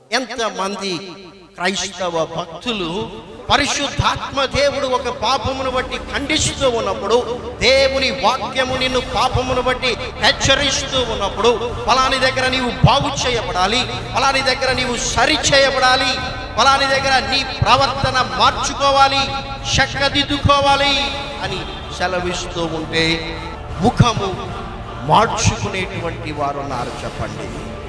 ఎంతమంది క్రైస్తవ భక్తులు పరిశుద్ధాత్మ దేవుడు ఒక పాపమును బట్టి ఖండిస్తూ ఉన్నప్పుడు దేవుని వాక్యము నిన్ను పాపమును బట్టి హెచ్చరిస్తూ ఉన్నప్పుడు ఫలాని దగ్గర నీవు బాగు చేయబడాలి ఫలాని దగ్గర నీవు సరి చేయబడాలి ఫలాని దగ్గర నీ ప్రవర్తన మార్చుకోవాలి చక్కదిద్దుకోవాలి అని సెలవిస్తూ ఉంటే ముఖము మార్చుకునేటువంటి వారు ఉన్నారు చెప్పండి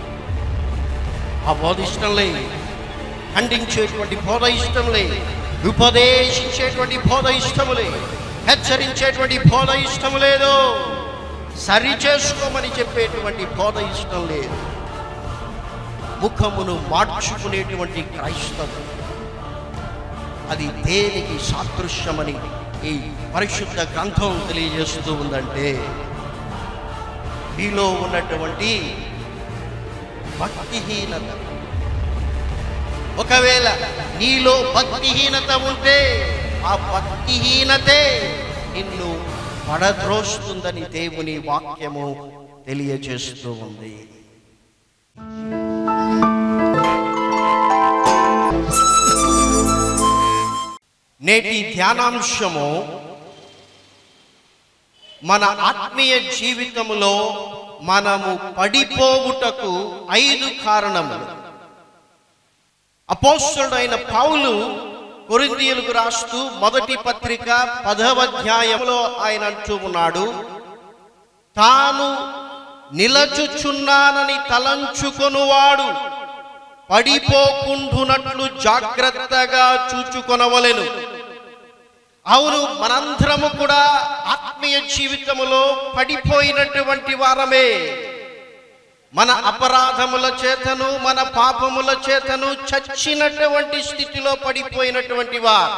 ఆ బోధ ఇష్టం లేదు ఖండించేటువంటి బోధ ఇష్టం లేదు ఉపదేశించేటువంటి బోధ ఇష్టము లేదు హెచ్చరించేటువంటి బోధ ఇష్టం లేదు సరి చేసుకోమని చెప్పేటువంటి బోధ ఇష్టం లేదు ముఖమును మార్చుకునేటువంటి క్రైస్తవం అది దేనికి సాదృశ్యమని ఈ పరిశుద్ధ గ్రంథం తెలియజేస్తూ ఉందంటే నీలో ఉన్నటువంటి భక్తిహీనత ఒకవేళ నీలో భక్తిహీనత ఉంటే ఆ భక్తిహీనతే నిన్ను పడద్రోస్తుందని దేవుని వాక్యము తెలియజేస్తూ ఉంది నేటి ధ్యానాంశము మన ఆత్మీయ జీవితములో మనము పడిపోవుటకు ఐదు కారణములు అపోస్తుడైన పౌలు కొరింథీయులకు రాస్తూ మొదటి పత్రిక పదవ అధ్యాయంలో ఆయన అంటూ ఉన్నాడు తాను నిలచుచున్నానని తలంచుకొనువాడు పడిపోకుండునట్లు జాగ్రత్తగా చూచుకొనవలెను అవును మనందరము కూడా ఆత్మీయ జీవితములో పడిపోయినటువంటి వారమే మన అపరాధముల చేతను మన పాపముల చేతను చచ్చినటువంటి స్థితిలో పడిపోయినటువంటి వారు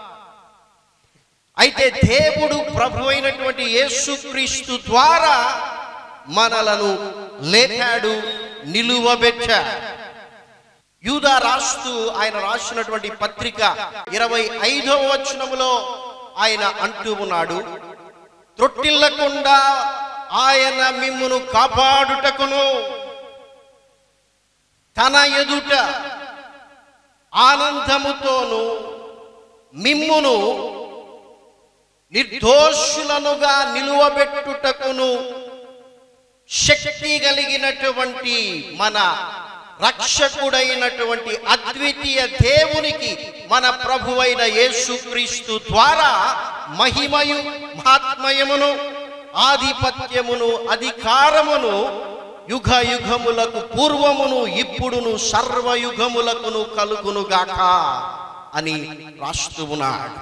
అయితే దేవుడు ప్రభు అయినటువంటి యేసుక్రీస్తు ద్వారా మనలను లేపాడు నిలువబెట్టాడు యూదా రాస్తూ ఆయన రాసినటువంటి పత్రిక ఇరవై ఐదవ వచనములో ఆయన అంటూ ఉన్నాడు త్రొట్టిల్లకుండా ఆయన మిమ్మును కాపాడుటకును తన ఎదుట ఆనందముతోను మిమ్మును నిర్దోషులనుగా నిలువబెట్టుటకును శక్తి కలిగినటువంటి మన రక్షకుడైనటువంటి అద్వితీయ దేవునికి మన ప్రభువైన యేసుక్రీస్తు ద్వారా మహిమయు మహాత్మయమును ఆధిపత్యమును అధికారమును యుగ యుగములకు పూర్వమును ఇప్పుడును సర్వయుగములకును కలుగునుగాక అని రాస్తూ ఉన్నాడు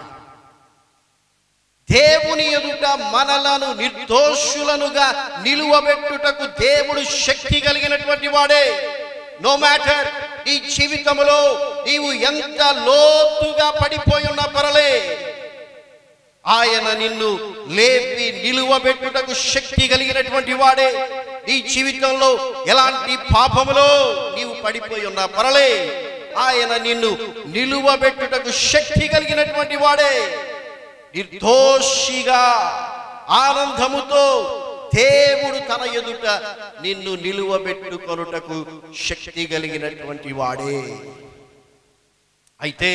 దేవుని ఎదుట మనలను నిర్దోషులనుగా నిలువబెట్టుటకు దేవుడు శక్తి కలిగినటువంటి వాడే నో మ్యాటర్ ఈ జీవితంలో నీవు ఎంత లోతుగా పడిపోయి ఉన్నా పరలే ఆయన నిన్ను లేపి నిలువబెట్టుటకు శక్తి కలిగినటువంటి వాడే నీ జీవితంలో ఎలాంటి పాపములో నీవు పడిపోయి ఉన్నా పరలే ఆయన నిన్ను నిలువబెట్టుటకు శక్తి కలిగినటువంటి వాడే నిర్దోషిగా ఆనందముతో దేవుడు తన ఎదుట నిన్ను నిలువబెట్టుకొనుటకు శక్తి కలిగినటువంటి వాడే అయితే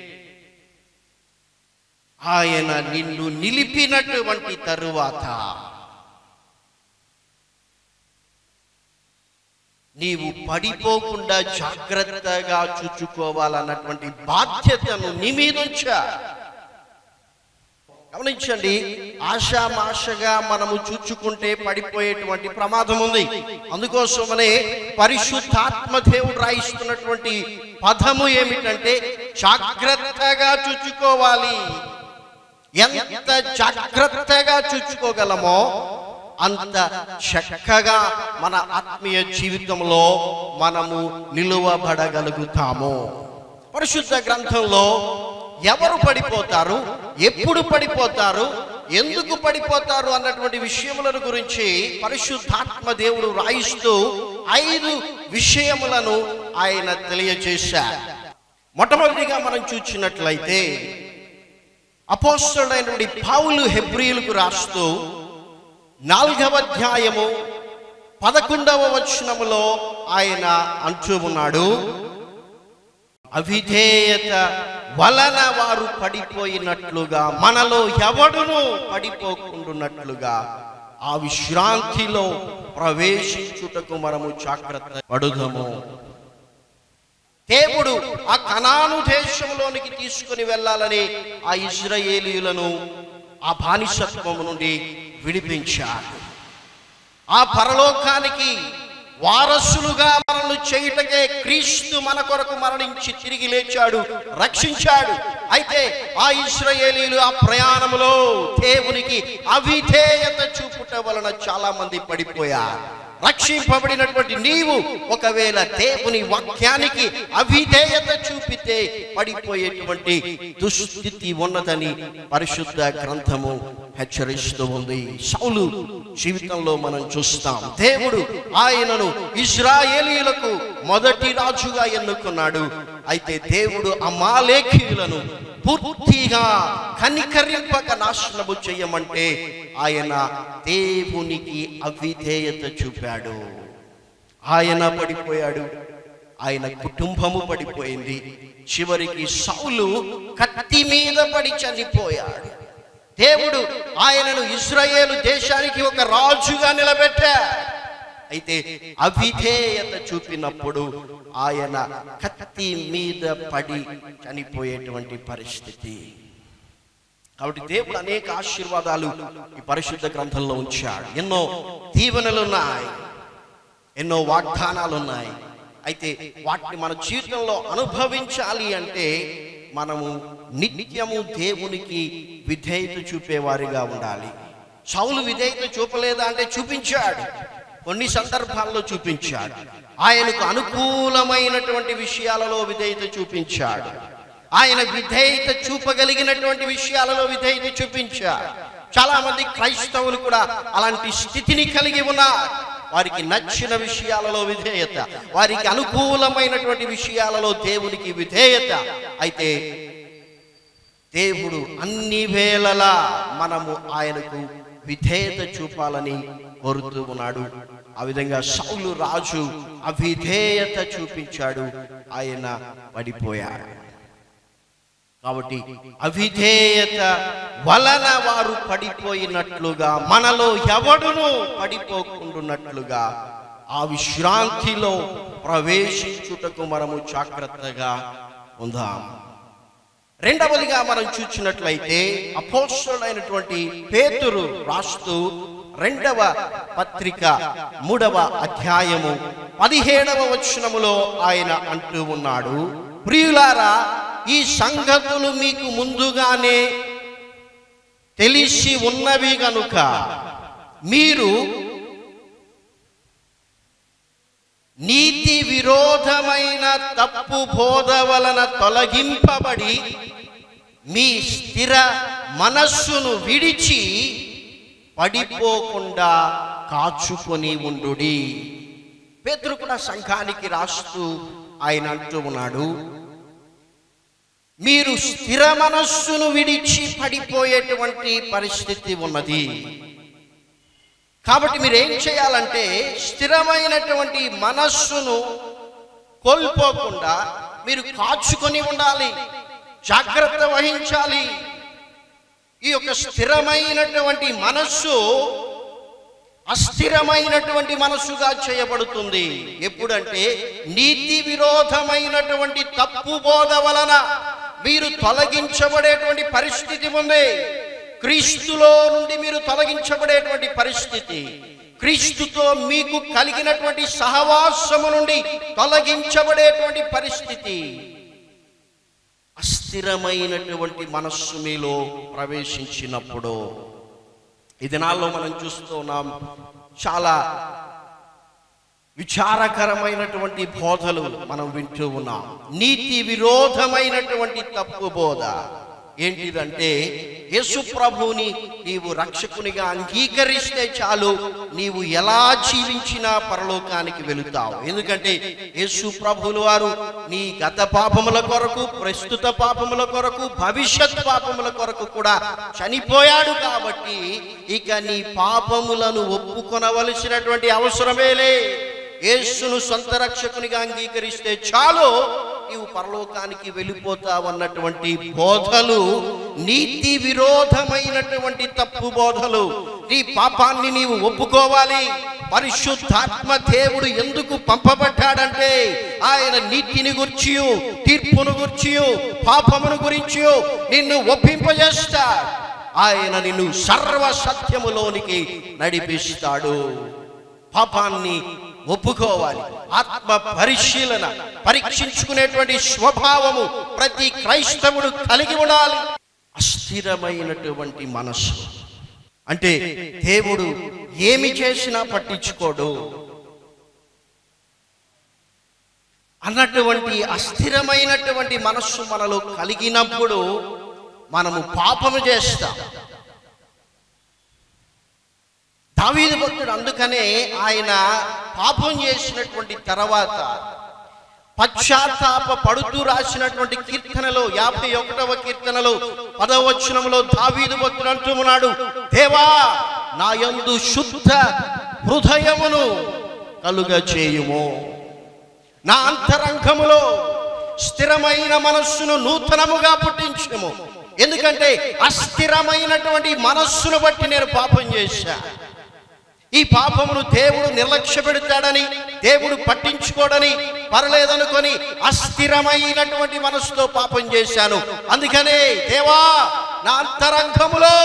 ఆయన నిన్ను నిలిపినటువంటి తరువాత నీవు పడిపోకుండా జాగ్రత్తగా చూచుకోవాలన్నటువంటి బాధ్యతను నీ మీద ఉంచా గమనించండి ఆశామాషగా మనము చూచుకుంటే పడిపోయేటువంటి ప్రమాదం ఉంది అందుకోసమనే పరిశుద్ధాత్మ దేవుడు రాయిస్తున్నటువంటి పదము ఏమిటంటే జాగ్రత్తగా చూచుకోవాలి ఎంత జాగ్రత్తగా చూచుకోగలమో అంత చక్కగా మన ఆత్మీయ జీవితంలో మనము నిలువబడగలుగుతాము పరిశుద్ధ గ్రంథంలో ఎవరు పడిపోతారు ఎప్పుడు పడిపోతారు ఎందుకు పడిపోతారు అన్నటువంటి విషయములను గురించి పరిశుద్ధాత్మ దేవుడు రాయిస్తూ ఐదు విషయములను ఆయన తెలియజేశారు మొట్టమొదటిగా మనం చూచినట్లయితే అపోస్తుడైనటువంటి పౌలు హెబ్రియులకు రాస్తూ నాలుగవ అధ్యాయము పదకొండవ వచనములో ఆయన అంటూ ఉన్నాడు అవిధేయత వలన వారు పడిపోయినట్లుగా మనలో ఎవడును పడిపోకుండున్నట్లుగా ఆ విశ్రాంతిలో ప్రవేశించుటకు మనము జాగ్రత్త పడుదము దేవుడు ఆ కనాను దేశంలోనికి తీసుకుని వెళ్ళాలని ఆ ఇజ్రాయేలీయులను ఆ బానిసత్వము నుండి విడిపించాడు ఆ పరలోకానికి వారసులుగా మనల్ని చేయుటకే క్రీస్తు మన కొరకు మరణించి తిరిగి లేచాడు రక్షించాడు అయితే ఆ ఇస్రాయేలీలు ఆ ప్రయాణములో దేవునికి అవిధేయత చూపుట వలన చాలా మంది పడిపోయారు రక్షింపబడినటువంటి నీవు ఒకవేళ దేవుని వాక్యానికి అవిధేయత చూపితే పడిపోయేటువంటి దుస్థితి ఉన్నదని పరిశుద్ధ గ్రంథము హెచ్చరిస్తూ ఉంది సౌలు జీవితంలో మనం చూస్తాం దేవుడు ఆయనను ఇజ్రాయేలీలకు మొదటి రాజుగా ఎన్నుకున్నాడు అయితే దేవుడు అమాలేఖీయులను పూర్తిగా కనికరింపక నాశనము చేయమంటే ఆయన దేవునికి అవిధేయత చూపాడు ఆయన పడిపోయాడు ఆయన కుటుంబము పడిపోయింది చివరికి సౌలు కత్తి మీద పడి చనిపోయాడు దేవుడు ఆయనను ఇస్రాయేలు దేశానికి ఒక రాజుగా నిలబెట్టాడు అయితే అవిధేయత చూపినప్పుడు ఆయన కత్తి మీద పడి చనిపోయేటువంటి పరిస్థితి కాబట్టి దేవుడు అనేక ఆశీర్వాదాలు ఈ పరిశుద్ధ గ్రంథంలో ఉంచాడు ఎన్నో దీవెనలు ఉన్నాయి ఎన్నో వాగ్దానాలు ఉన్నాయి అయితే వాటిని మన జీవితంలో అనుభవించాలి అంటే మనము నిత్యము దేవునికి విధేయత చూపేవారిగా ఉండాలి సౌలు విధేయత చూపలేదా అంటే చూపించాడు కొన్ని సందర్భాల్లో చూపించాడు ఆయనకు అనుకూలమైనటువంటి విషయాలలో విధేయత చూపించాడు ఆయన విధేయత చూపగలిగినటువంటి విషయాలలో విధేయత చూపించాడు చాలా మంది క్రైస్తవులు కూడా అలాంటి స్థితిని కలిగి ఉన్నారు వారికి నచ్చిన విషయాలలో విధేయత వారికి అనుకూలమైనటువంటి విషయాలలో దేవునికి విధేయత అయితే దేవుడు అన్ని వేళలా మనము ఆయనకు విధేయత చూపాలని కోరుతూ ఉన్నాడు ఆ విధంగా సౌలు రాజు అవిధేయత చూపించాడు ఆయన పడిపోయాడు కాబట్టి అవిధేయత వలన వారు పడిపోయినట్లుగా మనలో ఎవడును పడిపోకుండున్నట్లుగా ఆ విశ్రాంతిలో ప్రవేశించుటకు మనము జాగ్రత్తగా ఉందాం రెండవదిగా మనం చూసినట్లయితే అపోస్తుడైనటువంటి పేతురు రాస్తూ రెండవ పత్రిక మూడవ అధ్యాయము పదిహేడవ వచనములో ఆయన అంటూ ఉన్నాడు ప్రియులారా ఈ సంగతులు మీకు ముందుగానే తెలిసి ఉన్నవి గనుక మీరు నీతి విరోధమైన తప్పు బోధ వలన తొలగింపబడి మీ స్థిర మనస్సును విడిచి పడిపోకుండా కాచుకొని ఉండుడి పేతురు కూడా సంఘానికి రాస్తూ ఆయన అంటూ ఉన్నాడు మీరు స్థిర మనస్సును విడిచి పడిపోయేటువంటి పరిస్థితి ఉన్నది కాబట్టి మీరు ఏం చేయాలంటే స్థిరమైనటువంటి మనస్సును కోల్పోకుండా మీరు కాచుకొని ఉండాలి జాగ్రత్త వహించాలి ఈ యొక్క స్థిరమైనటువంటి మనస్సు అస్థిరమైనటువంటి మనస్సుగా చేయబడుతుంది ఎప్పుడంటే నీతి విరోధమైనటువంటి తప్పు బోధ వలన మీరు తొలగించబడేటువంటి పరిస్థితి ఉంది క్రీస్తులో నుండి మీరు తొలగించబడేటువంటి పరిస్థితి క్రీస్తుతో మీకు కలిగినటువంటి సహవాసము నుండి తొలగించబడేటువంటి పరిస్థితి అస్థిరమైనటువంటి మనస్సు మీలో ప్రవేశించినప్పుడు ఈ దినాల్లో మనం చూస్తూ ఉన్నాం చాలా విచారకరమైనటువంటి బోధలు మనం వింటూ ఉన్నాం నీతి విరోధమైనటువంటి తప్పు బోధ ఏంటిదంటే యేసు ప్రభుని నీవు రక్షకునిగా అంగీకరిస్తే చాలు నీవు ఎలా జీవించినా పరలోకానికి వెళుతావు ఎందుకంటే యేసు ప్రభులు వారు నీ గత పాపముల కొరకు ప్రస్తుత పాపముల కొరకు భవిష్యత్ పాపముల కొరకు కూడా చనిపోయాడు కాబట్టి ఇక నీ పాపములను ఒప్పుకొనవలసినటువంటి అవసరమే లే యేసును సొంత రక్షకునిగా అంగీకరిస్తే చాలు నీవు పరలోకానికి వెళ్ళిపోతావన్నటువంటి బోధలు నీతి విరోధమైనటువంటి తప్పు బోధలు నీ పాపాన్ని నీవు ఒప్పుకోవాలి పరిశుద్ధాత్మ దేవుడు ఎందుకు పంపబడ్డాడంటే ఆయన నీతిని గుర్చియు తీర్పును గుర్చియు పాపమును గురించియు నిన్ను ఒప్పింపజేస్తాడు ఆయన నిన్ను సర్వ సత్యములోనికి నడిపిస్తాడు పాపాన్ని ఒప్పుకోవాలి ఆత్మ పరిశీలన పరీక్షించుకునేటువంటి స్వభావము ప్రతి క్రైస్తవుడు కలిగి ఉండాలి అస్థిరమైనటువంటి మనస్సు అంటే దేవుడు ఏమి చేసినా పట్టించుకోడు అన్నటువంటి అస్థిరమైనటువంటి మనస్సు మనలో కలిగినప్పుడు మనము పాపము చేస్తాం దావీదు భక్తుడు అందుకనే ఆయన పాపం చేసినటువంటి తర్వాత పశ్చాత్తాప పడుతూ రాసినటువంటి కీర్తనలో యాభై ఒకటవ కీర్తనలో పదవచనంలో దావీదు భక్తుడు అంటూ ఉన్నాడు దేవా నా యందు శుద్ధ హృదయమును కలుగ చేయుము నా అంతరంగములో స్థిరమైన మనస్సును నూతనముగా పుట్టించుము ఎందుకంటే అస్థిరమైనటువంటి మనస్సును బట్టి నేను పాపం చేశా ఈ పాపమును దేవుడు నిర్లక్ష్య పెడతాడని దేవుడు పట్టించుకోడని పర్లేదనుకొని అస్థిరమైనటువంటి మనసుతో పాపం చేశాను అందుకనే దేవా నా అంతరంగములో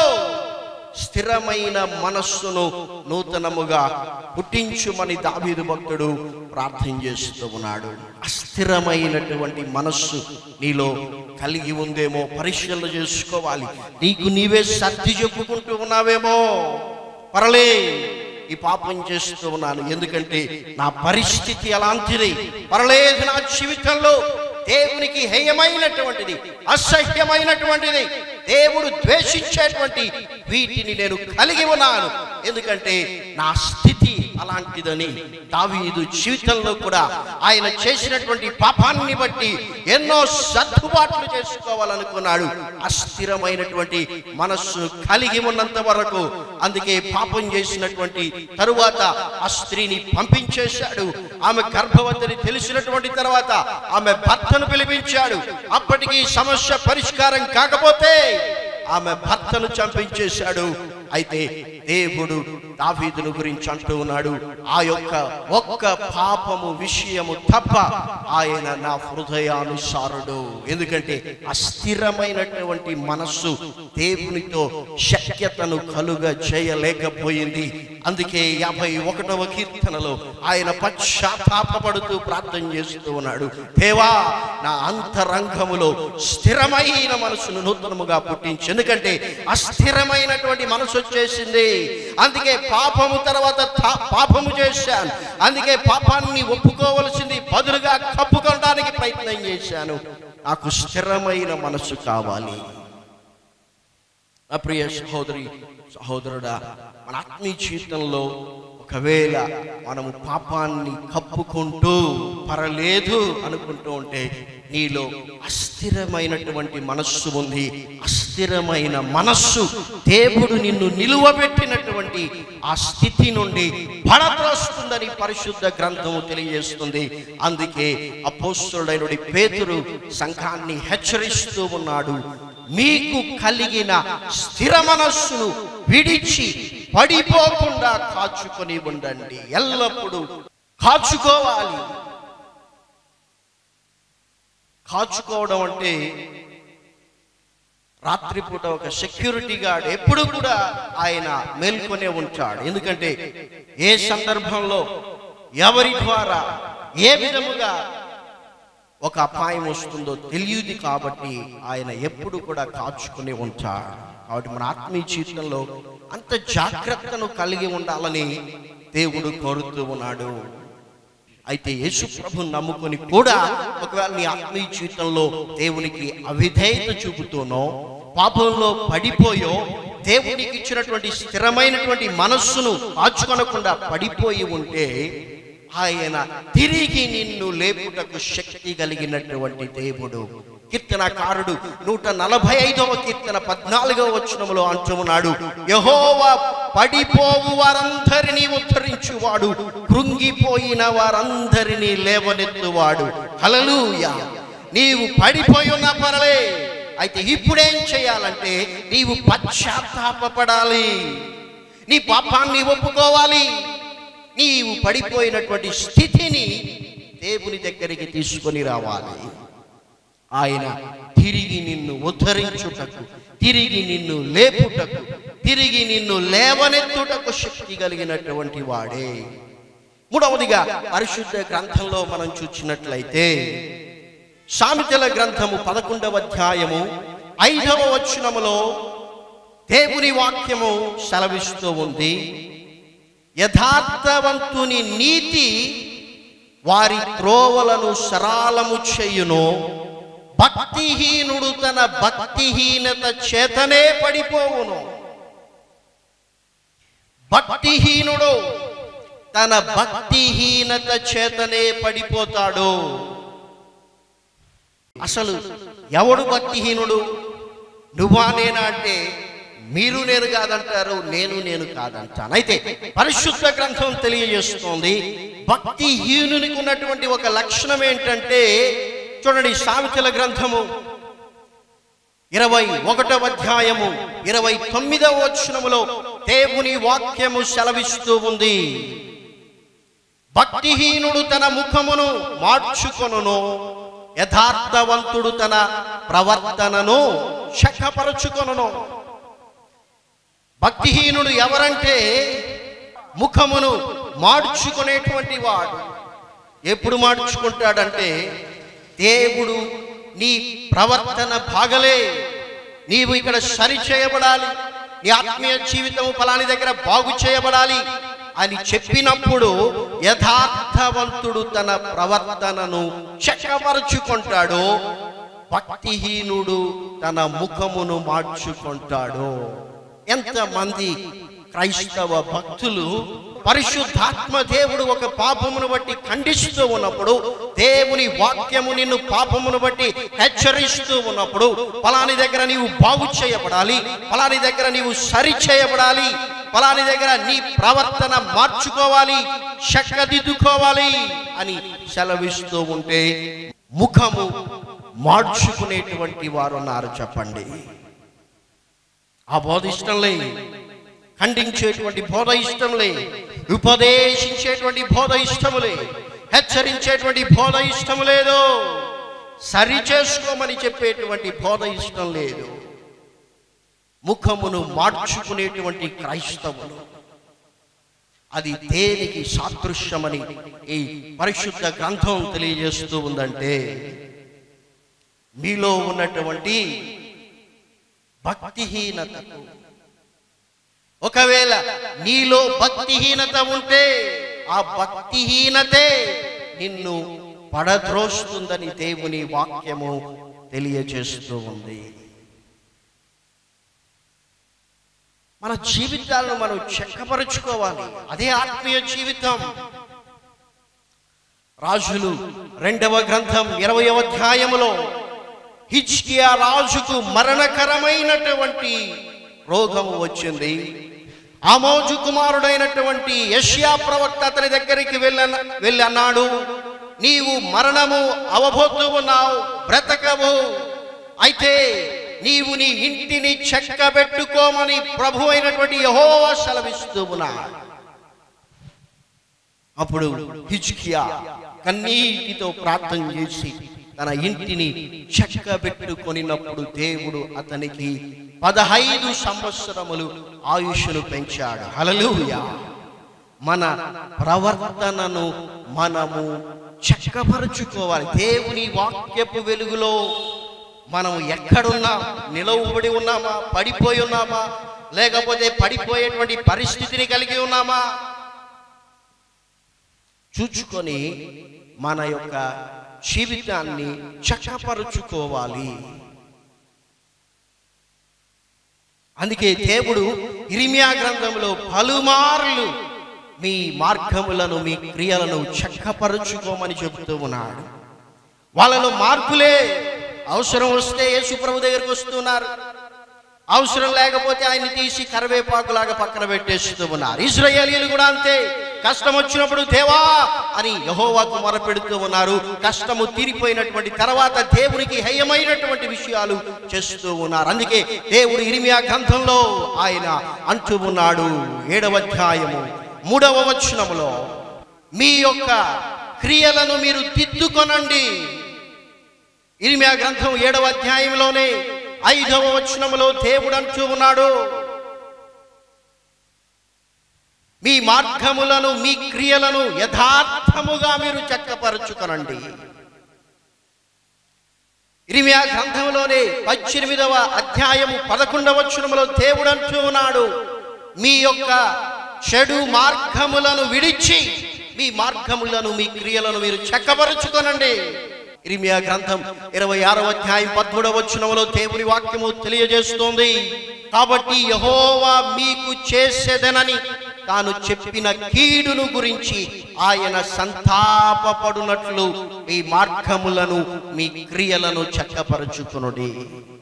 స్థిరమైన మనస్సును నూతనముగా పుట్టించుమని దావీదు భక్తుడు ప్రార్థన చేస్తూ ఉన్నాడు అస్థిరమైనటువంటి మనస్సు నీలో కలిగి ఉందేమో పరిశీలన చేసుకోవాలి నీకు నీవే సర్ది చెప్పుకుంటూ ఉన్నావేమో పరలే ఈ పాపం చేస్తూ ఉన్నాను ఎందుకంటే నా పరిస్థితి అలాంటిది పరలేదు నా జీవితంలో దేవునికి హేయమైనటువంటిది అసహ్యమైనటువంటిది దేవుడు ద్వేషించేటువంటి వీటిని నేను కలిగి ఉన్నాను ఎందుకంటే నా స్థితి అలాంటిదని దావీదు జీవితంలో కూడా ఆయన చేసినటువంటి పాపాన్ని బట్టి ఎన్నో సర్దుబాట్లు చేసుకోవాలనుకున్నాడు అస్థిరమైనటువంటి మనస్సు కలిగి ఉన్నంత వరకు అందుకే పాపం చేసినటువంటి తరువాత ఆ స్త్రీని పంపించేశాడు ఆమె గర్భవతిని తెలిసినటువంటి తర్వాత ఆమె భర్తను పిలిపించాడు అప్పటికి సమస్య పరిష్కారం కాకపోతే ఆమె భర్తను చంపించేశాడు అయితే దేవుడు దావీదును గురించి అంటూ ఉన్నాడు ఆ యొక్క ఒక్క పాపము విషయము తప్ప ఆయన నా హృదయానుసారుడు ఎందుకంటే అస్థిరమైనటువంటి మనస్సు దేవునితో శక్యతను కలుగ చేయలేకపోయింది అందుకే యాభై ఒకటవ కీర్తనలో ఆయన పశ్చాత్తాపడుతూ ప్రార్థన చేస్తూ ఉన్నాడు దేవా నా అంతరంగములో స్థిరమైన మనసును నూతనముగా పుట్టించి ఎందుకంటే అస్థిరమైనటువంటి మనసు వచ్చేసింది అందుకే పాపము తర్వాత తా- పాపము చేశాను అందుకే పాపాన్ని ఒప్పుకోవలసింది బదులుగా కప్పుకోవడానికి ప్రయత్నం చేశాను నాకు స్థిరమైన మనసు కావాలి నా ప్రియ సహోదరి సహోదరుడా మన ఆత్మీయ జీవితంలో ఒకవేళ మనము పాపాన్ని కప్పుకుంటూ పరలేదు అనుకుంటూ ఉంటే నీలో అస్థిరమైనటువంటి మనస్సు ఉంది అస్థిరమైన మనస్సు దేవుడు నిన్ను నిలువబెట్టినటువంటి ఆ స్థితి నుండి పడద్రోస్తుందని పరిశుద్ధ గ్రంథము తెలియజేస్తుంది అందుకే అపోస్తుడైనడి పేతురు సంఘాన్ని హెచ్చరిస్తూ ఉన్నాడు మీకు కలిగిన స్థిర మనస్సును విడిచి పడిపోకుండా కాచుకొని ఉండండి ఎల్లప్పుడూ కాచుకోవాలి కాచుకోవడం అంటే రాత్రిపూట ఒక సెక్యూరిటీ గార్డ్ ఎప్పుడు కూడా ఆయన మేల్కొనే ఉంటాడు ఎందుకంటే ఏ సందర్భంలో ఎవరి ద్వారా ఏ విధముగా ఒక అపాయం వస్తుందో తెలియదు కాబట్టి ఆయన ఎప్పుడు కూడా కాచుకుని ఉంటాడు కాబట్టి మన ఆత్మీయ జీవితంలో అంత జాగ్రత్తను కలిగి ఉండాలని దేవుడు కోరుతూ ఉన్నాడు అయితే యేసు ప్రభు నమ్ముకొని కూడా ఒకవేళ నీ ఆత్మీయ జీవితంలో దేవునికి అవిధేయత చూపుతూనో పాపంలో పడిపోయో దేవునికి ఇచ్చినటువంటి స్థిరమైనటువంటి మనస్సును ఆచుకొనకుండా పడిపోయి ఉంటే ఆయన తిరిగి నిన్ను లేపుటకు శక్తి కలిగినటువంటి దేవుడు కీర్తనకారుడు నూట నలభై ఐదవ కీర్తన పద్నాలుగవ వచనములో అంటున్నాడు యహోవా పడిపోవు వారందరినీ ఉద్ధరించువాడు కృంగిపోయిన వారందరినీ లేవనెత్తువాడు హల్లెలూయా నీవు పడిపోయి ఉన్నా పర్లే అయితే ఇప్పుడేం చేయాలంటే నీవు పశ్చాత్తాపపడాలి నీ పాపాన్ని ఒప్పుకోవాలి నీవు పడిపోయినటువంటి స్థితిని దేవుని దగ్గరికి తీసుకొని రావాలి ఆయన తిరిగి నిన్ను ఉద్ధరించుటకు తిరిగి నిన్ను లేపుటకు తిరిగి నిన్ను లేవనెత్తుటకు శక్తి కలిగినటువంటి వాడే మూడవదిగా పరిశుద్ధ గ్రంథంలో మనం చూసినట్లయితే సామెతల గ్రంథము పదకొండవ అధ్యాయము ఐదవ వచనములో దేవుని వాక్యము సెలవిస్తూ ఉంది యథార్థవంతుని నీతి వారి త్రోవలను సరాలము చేయును భక్తిహీనుడు తన భక్తిహీనత చేతనే పడిపోవును భక్తిహీనుడు తన భక్తిహీనత చేతనే పడిపోతాడు అసలు ఎవడు భక్తిహీనుడు నువ్వా నేనా అంటే మీరు నేను కాదంటారు నేను నేను కాదంటాను అయితే పరిశుద్ధ గ్రంథం తెలియజేస్తోంది భక్తిహీనునికి ఉన్నటువంటి ఒక లక్షణం ఏంటంటే చూడండి సామెతల గ్రంథము ఇరవై ఒకటవ అధ్యాయము ఇరవై తొమ్మిదవ వచనములో దేవుని వాక్యము సెలవిస్తూ ఉంది భక్తిహీనుడు తన ముఖమును మార్చుకొనును యథార్థవంతుడు తన ప్రవర్తనను చక్కపరచుకొనును భక్తిహీనుడు ఎవరంటే ముఖమును మార్చుకునేటువంటి వాడు ఎప్పుడు మార్చుకుంటాడంటే దేవుడు నీ ప్రవర్తన బాగలే నీవు ఇక్కడ సరి చేయబడాలి నీ ఆత్మీయ జీవితం ఫలాని దగ్గర బాగు చేయబడాలి అని చెప్పినప్పుడు యథార్థవంతుడు తన ప్రవర్తనను చక్కపరుచుకుంటాడు భక్తిహీనుడు తన ముఖమును మార్చుకుంటాడు ఎంతమంది క్రైస్తవ భక్తులు పరిశుద్ధాత్మ దేవుడు ఒక పాపమును బట్టి ఖండిస్తూ ఉన్నప్పుడు దేవుని వాక్యము నిన్ను పాపమును బట్టి హెచ్చరిస్తూ ఉన్నప్పుడు ఫలాని దగ్గర నీవు బాగు చేయబడాలి ఫలాని దగ్గర నీవు సరి చేయబడాలి ఫలాని దగ్గర నీ ప్రవర్తన మార్చుకోవాలి చక్కదిద్దుకోవాలి అని సెలవిస్తూ ఉంటే ముఖము మార్చుకునేటువంటి వారు ఉన్నారు చెప్పండి ఆ బోధ ఇష్టం లే ఖండించేటువంటి బోధ ఇష్టంలే ఉపదేశించేటువంటి బోధ ఇష్టములే హెచ్చరించేటువంటి బోధ ఇష్టం లేదు సరి చేసుకోమని చెప్పేటువంటి బోధ ఇష్టం లేదు ముఖమును మార్చుకునేటువంటి క్రైస్తవులు అది దేనికి సాదృశ్యమని ఈ పరిశుద్ధ గ్రంథం తెలియజేస్తూ ఉందంటే మీలో ఉన్నటువంటి భక్తిహీనతకు ఒకవేళ నీలో భక్తిహీనత ఉంటే ఆ భక్తిహీనతే నిన్ను పడద్రోస్తుందని దేవుని వాక్యము తెలియజేస్తూ ఉంది మన జీవితాలను మనం చెక్కపరుచుకోవాలి అదే ఆత్మీయ జీవితం రాజులు రెండవ గ్రంథం ఇరవయవ అధ్యాయములో హిజ్కియా రాజుకు మరణకరమైనటువంటి రోగము వచ్చింది ఆమోజు కుమారుడైనటువంటి యష్యా ప్రవక్త అతని దగ్గరికి వెళ్ళన వెళ్ళి అన్నాడు నీవు మరణము అవబోతూ ఉన్నావు బ్రతకవు అయితే నీవు నీ ఇంటిని చెక్కబెట్టుకోమని ప్రభు అయినటువంటి యెహోవా సెలవిస్తూ ఉన్నాడు అప్పుడు హిజ్కియా కన్నీటితో ప్రార్థన చేసి తన ఇంటిని చెక్కబెట్టుకొనినప్పుడు దేవుడు అతనికి పదహైదు సంవత్సరములు ఆయుష్ను పెంచాడు హల్లెలూయా మన ప్రవర్తనను మనము చక్కపరుచుకోవాలి దేవుని వాక్యపు వెలుగులో మనం ఎక్కడున్నా నిలవబడి ఉన్నామా పడిపోయి ఉన్నామా లేకపోతే పడిపోయేటువంటి పరిస్థితిని కలిగి ఉన్నామా చూచుకొని మన యొక్క జీవితాన్ని చక్కపరుచుకోవాలి అందుకే దేవుడు ఇరిమియా గ్రంథంలో పలుమార్లు మీ మార్గములను మీ క్రియలను చక్కపరుచుకోమని చెబుతూ ఉన్నాడు వాళ్ళలో మార్పులే అవసరం వస్తే యేసు ప్రభు దగ్గరికి వస్తున్నారు అవసరం లేకపోతే ఆయన్ని తీసి కరివేపాకులాగా పక్కన పెట్టేస్తూ ఉన్నారు ఇజ్రాయేలీలు కూడా అంతే కష్టం వచ్చినప్పుడు దేవా అని యహోవాకు మొరపెడుతూ ఉన్నారు కష్టము తీరిపోయినటువంటి తర్వాత దేవునికి హేయమైనటువంటి విషయాలు చేస్తూ ఉన్నారు అందుకే దేవుడు ఇరిమియా గ్రంథంలో ఆయన అంటూ ఉన్నాడు ఏడవ అధ్యాయము మూడవ వచనములో మీ యొక్క క్రియలను మీరు దిద్దుకొనండి ఇరిమియా గ్రంథం ఏడవ అధ్యాయంలోనే ఐదవ వచనములో దేవుడు అంటూ ఉన్నాడు మీ మార్గములను మీ క్రియలను యథార్థముగా మీరు చక్కపరచుకొనండి ఇరిమియా గ్రంథంలోనే పద్దెనిమిదవ అధ్యాయము పదకొండవ వచనములో దేవుడు అంటూ ఉన్నాడు మీ యొక్క చెడు మార్గములను విడిచి మీ మార్గములను మీ క్రియలను మీరు చక్కపరుచుకొనండి ఇరిమియా గ్రంథం ఇరవై ఆరవ అధ్యాయం పద్మూడవ వచనములో దేవుని వాక్యము తెలియజేస్తోంది కాబట్టి యహోవా మీకు చేసేదనని తాను చెప్పిన కీడును గురించి ఆయన సంతాపపడునట్లు మీ మార్గములను మీ క్రియలను చక్కపరుచుకునుడి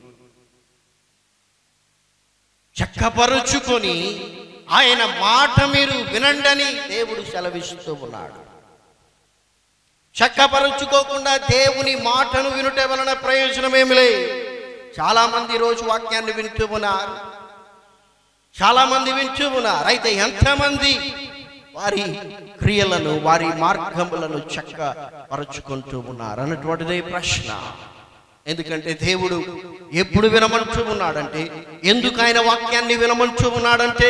చక్కపరుచుకొని ఆయన మాట మీరు వినండని దేవుడు సెలవిస్తూ ఉన్నాడు చక్కపరుచుకోకుండా దేవుని మాటను వినుట వలన ప్రయోజనమేమి లేదు చాలా మంది రోజు వాక్యాన్ని వింటూ ఉన్నారు చాలా మంది వింటూ ఉన్నారు అయితే ఎంతమంది వారి క్రియలను వారి మార్గములను చక్కపరుచుకుంటూ ఉన్నారు అన్నటువంటిదే ప్రశ్న ఎందుకంటే దేవుడు ఎప్పుడు వినమంటూ ఉన్నాడంటే ఎందుకు ఆయన వాక్యాన్ని వినమంటూ ఉన్నాడంటే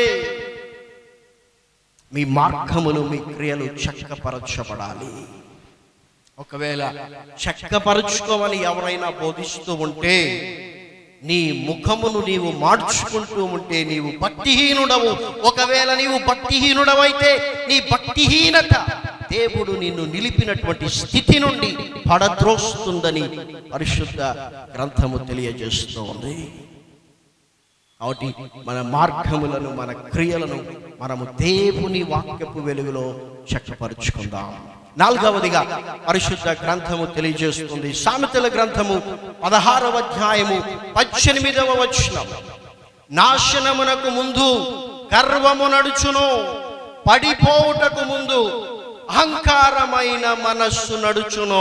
మీ మార్గములు మీ క్రియలు చక్కపరచబడాలి ఒకవేళ చక్కపరుచుకోమని ఎవరైనా బోధిస్తూ ఉంటే నీ ముఖమును నీవు మార్చుకుంటూ ఉంటే నీవు భక్తిహీనుడవు ఒకవేళ నీవు భక్తిహీనుడవైతే నీ భక్తిహీనత దేవుడు నిన్ను నిలిపినటువంటి స్థితి నుండి పడద్రోస్తుందని పరిశుద్ధ గ్రంథము తెలియజేస్తూ ఉంది కాబట్టి మన మార్గములను మన క్రియలను మనము దేవుని వాక్యపు వెలుగులో చక్కపరుచుకుందాం నాలుగవదిగా పరిశుద్ధ గ్రంథము తెలియజేస్తుంది సామెతల గ్రంథము పదహారవ అధ్యాయము పద్దెనిమిదవ వచనం నాశనమునకు ముందు గర్వము నడుచును పడిపోవుటకు ముందు అహంకారమైన మనస్సు నడుచును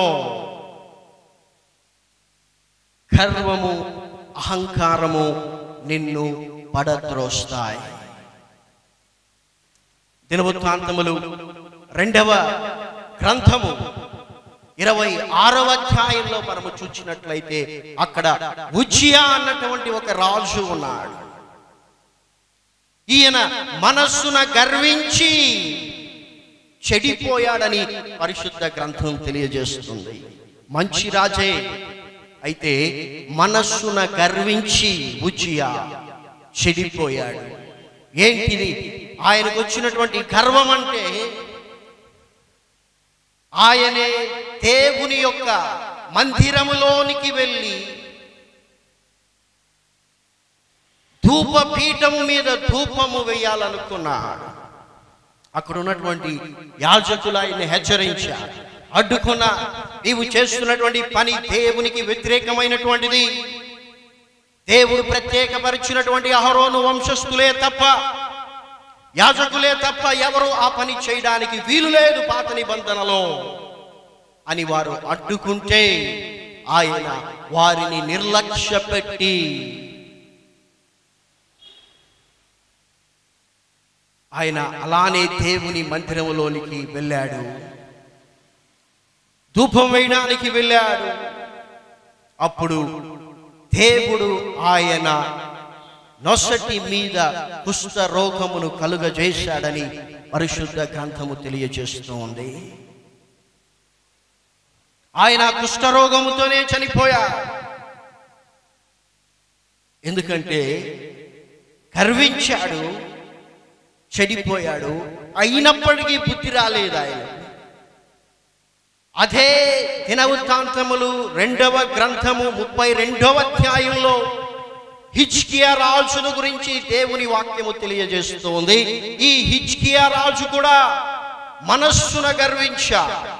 గర్వము అహంకారము నిన్ను పడద్రోస్తాయి దినవృత్తాంతములు రెండవ గ్రంథము ఇరవై ఆరవ అధ్యాయంలో మనము చూచినట్లయితే అక్కడ ఉజ్జియా అన్నటువంటి ఒక రాజు ఉన్నాడు ఈయన మనస్సున గర్వించి చెడిపోయాడని పరిశుద్ధ గ్రంథం తెలియజేస్తుంది మంచి రాజే అయితే మనస్సున గర్వించి ఉచియా చెడిపోయాడు ఏంటిది ఆయనకు వచ్చినటువంటి గర్వం అంటే ఆయనే దేవుని యొక్క మందిరములోనికి వెళ్ళి ధూపపీఠము మీద ధూపము వేయాలనుకున్నాడు అక్కడ ఉన్నటువంటి యాజకులు ఆయన్ని హెచ్చరించారు అడ్డుకున్న నీవు చేస్తున్నటువంటి పని దేవునికి వ్యతిరేకమైనటువంటిది దేవుడు ప్రత్యేకపరిచినటువంటి అహరోను వంశస్థులే తప్ప యాజకులే తప్ప ఎవరు ఆ పని చేయడానికి వీలు లేదు పాత నిబంధనలో అని వారు అడ్డుకుంటే ఆయన వారిని నిర్లక్ష్య పెట్టి ఆయన అలానే దేవుని మందిరంలోనికి వెళ్ళాడు ధూపం వేయడానికి వెళ్ళాడు అప్పుడు దేవుడు ఆయన నొసటి మీద కుష్ఠ రోగమును కలుగజేశాడని పరిశుద్ధ గ్రంథము తెలియజేస్తోంది ఆయన కుష్ఠరోగముతోనే చనిపోయాడు ఎందుకంటే గర్వించాడు చెడిపోయాడు అయినప్పటికీ బుద్ధి రాలేదు ఆయన అదే దినవృత్తాంతములు రెండవ గ్రంథము ముప్పై రెండవ అధ్యాయంలో హిచ్కియా రాజును గురించి దేవుని వాక్యము తెలియజేస్తుంది ఈ హిచ్కియా రాజు కూడా మనస్సున గర్వించా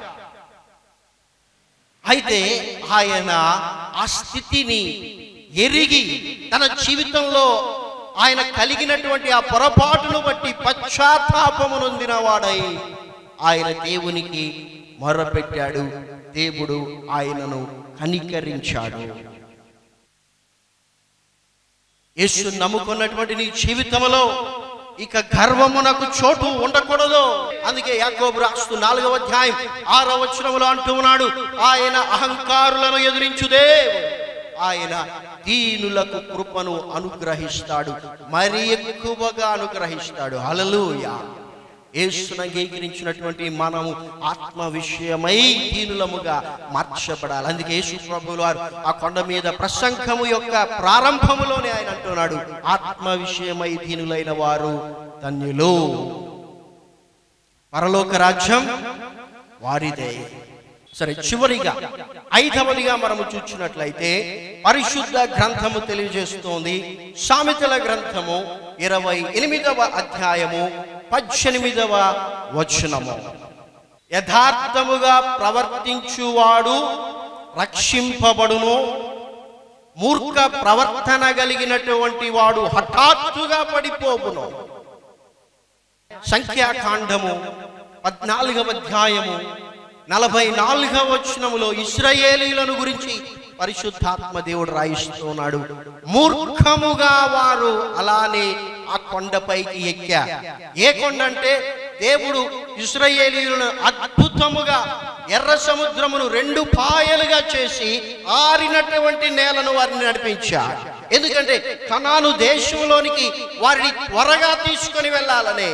అయితే ఆయన ఆ స్థితిని ఎరిగి తన జీవితంలో ఆయన కలిగినటువంటి ఆ పొరపాటును బట్టి పశ్చాత్తాపము నొందిన వాడై ఆయన దేవునికి మొర్రపెట్టాడు దేవుడు ఆయనను కనికరించాడు యేసు నమ్ముకున్నటువంటి నీ జీవితంలో ఇక గర్వమునకు చోటు ఉండకూడదు అందుకే యాకోబు రాస్తూ నాలుగవ అధ్యాయం ఆరో వచనములో అంటూ ఉన్నాడు ఆయన అహంకారులను ఎదిరించుదే ఆయన దీనులకు కృపను అనుగ్రహిస్తాడు మరి ఎక్కువగా అనుగ్రహిస్తాడు హల్లెలూయా యేసును అంగీకరించినటువంటి మనము ఆత్మ విషయమై దీనులముగా మార్చబడాలి అందుకే యేసు ప్రభువులు వారు ఆ కొండ మీద ప్రసంగము యొక్క ప్రారంభములోనే ఆయన అంటున్నాడు ఆత్మ విషయమై దీనులైన వారు ధన్యులు పరలోక రాజ్యం వారిదే సరే చివరిగా ఐదవదిగా మనము చూసినట్లయితే పరిశుద్ధ గ్రంథము తెలియజేస్తోంది సామెతల గ్రంథము ఇరవై ఎనిమిదవ అధ్యాయము పద్దెనిమిదవ వచనము యథార్థముగా ప్రవర్తించువాడు రక్షింపబడును మూర్ఖ ప్రవర్తన కలిగినటువంటి వాడు హఠాత్తుగా పడిపోవును సంఖ్యాకాండము పద్నాలుగవ అధ్యాయము నలభై నాలుగవ వచనములో ఇస్రాయేలీలను గురించి పరిశుద్ధాత్మ దేవుడు రాయిస్తున్నాడు మూర్ఖముగా వారు అలానే ఆ కొండపైకి ఎక్కా ఏ కొండ అంటే దేవుడు ఇస్రాయేలీలను అద్భుతముగా ఎర్ర సముద్రమును రెండు పాయలుగా చేసి ఆరినటువంటి నేలను వారిని నడిపించాడు ఎందుకంటే కనాను దేశంలోనికి వారిని త్వరగా తీసుకొని వెళ్ళాలనే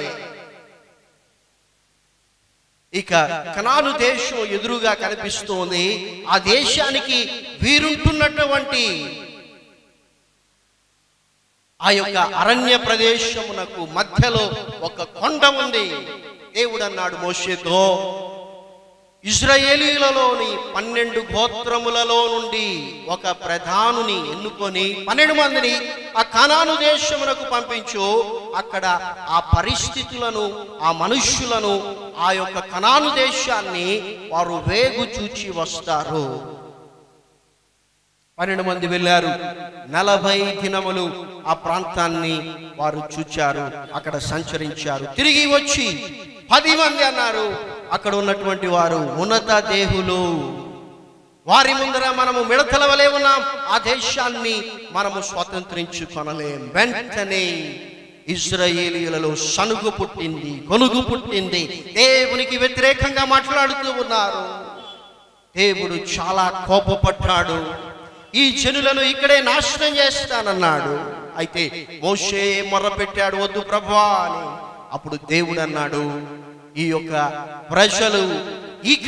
ఇక కనాను దేశం ఎదురుగా కనిపిస్తోంది ఆ దేశానికి వీరుంటున్నటువంటి ఆ యొక్క అరణ్య ప్రదేశమునకు మధ్యలో ఒక కొండ ఉంది దేవుడు అన్నాడు మోషేతో ఇజ్రాయేలీలలోని పన్నెండు గోత్రములలో నుండి ఒక ప్రధానుని ఎన్నుకొని పన్నెండు మందిని ఆ కనాను దేశమునకు పంపించు అక్కడ ఆ పరిస్థితులను ఆ మనుష్యులను ఆ యొక్క కనాను దేశాన్ని వారు వేగు చూచి వస్తారు పన్నెండు మంది వెళ్ళారు నలభై దినములు ఆ ప్రాంతాన్ని వారు చూచారు అక్కడ సంచరించారు తిరిగి వచ్చి పది మంది అన్నారు అక్కడ ఉన్నటువంటి వారు ఉన్నత దేహులు వారి ముందర మనము మిడతల వలె ఉన్నాం ఆ దేశాన్ని మనము స్వతంత్రించుకొనలేం వెంటనే ఇజ్రాయేలీలలో సనుగు పుట్టింది కొనుగు పుట్టింది దేవునికి వ్యతిరేకంగా మాట్లాడుతూ ఉన్నారు దేవుడు చాలా కోపపడ్డాడు ఈ జనులను ఇక్కడే నాశనం చేస్తానన్నాడు అయితే మోషే మొర్రపెట్టాడు వద్దు ప్రభా అని అప్పుడు దేవుడు అన్నాడు ఈ యొక్క ప్రజలు ఇక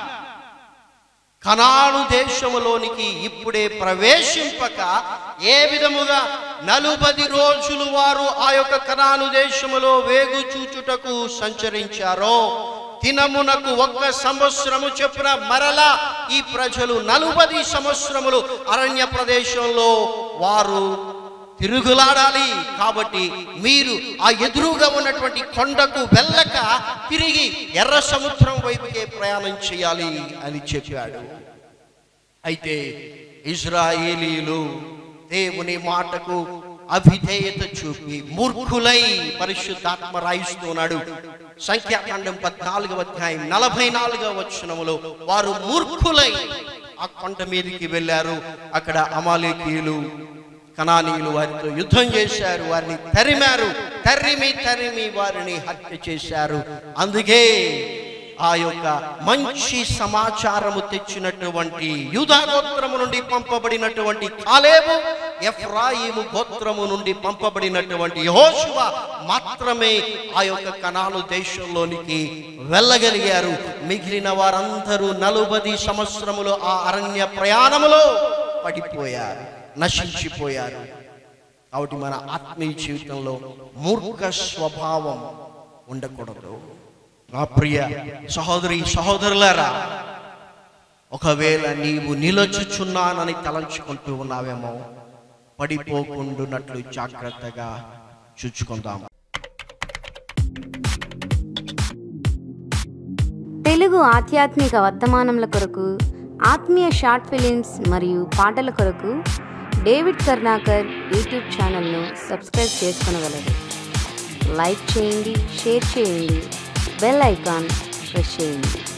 కనాను దేశములోనికి ఇప్పుడే ప్రవేశింపక ఏ విధముగా నలుబది రోజులు వారు ఆ యొక్క కనాను దేశములో వేగు చూచుటకు సంచరించారో దినమునకు ఒక్క సంవత్సరము చొప్పున మరలా ఈ ప్రజలు నలుబది సంవత్సరములు అరణ్య ప్రదేశంలో వారు తిరుగులాడాలి కాబట్టి మీరు ఆ ఎదురుగా ఉన్నటువంటి కొండకు వెళ్ళక తిరిగి ఎర్ర సముద్రం వైపుకే ప్రయాణం చేయాలి అని చెప్పాడు అయితే ఇజ్రాయేలీలు దేవుని మాటకు అవిధేయత చూపి మూర్ఖులై పరిశుద్ధాత్మ రాయిస్తున్నాడు సంఖ్యాకాండం పద్నాలుగవ అధ్యాయం నలభై నాలుగవ వచనములో వారు మూర్ఖులై ఆ కొండ మీదకి వెళ్ళారు అక్కడ అమాలేకీయులు కనానీయులు వారితో యుద్ధం చేశారు వారిని తరిమారు తరిమి తరిమి వారిని హత్య చేశారు అందుకే ఆ యొక్క మంచి సమాచారము తెచ్చినటువంటి యూదా గోత్రము నుండి పంపబడినటువంటి కాలేబు ఎఫ్రాయిము గోత్రము నుండి పంపబడినటువంటి యెహోషువ మాత్రమే ఆ యొక్క కనాను దేశంలోనికి వెళ్ళగలిగారు మిగిలిన వారందరూ నలుబది సంవత్సరములు ఆ అరణ్య ప్రయాణములో పడిపోయారు నశించిపోయారు కాబట్టి మన ఆత్మీయ జీవితంలో మూర్ఖ స్వభావం ఉండకూడదు నా ప్రియ సహోదరి సహోదరులారా ఒకవేళ నీవు నిలచుచున్నానని తలంచుకుంటూ ఉన్నావేమో పడిపోకుండునట్లు జాగ్రత్తగా చూచుకుందాం తెలుగు ఆధ్యాత్మిక వర్తమానముల కొరకు ఆత్మీయ షార్ట్ ఫిలిమ్స్ మరియు పాటల కొరకు డేవిడ్ కర్ణాకర్ యూట్యూబ్ ఛానల్ను సబ్స్క్రైబ్ చేసుకొనగలరు లైక్ చేయండి షేర్ చేయండి బెల్ ఐకాన్ రిఫ్రెష్ చేయండి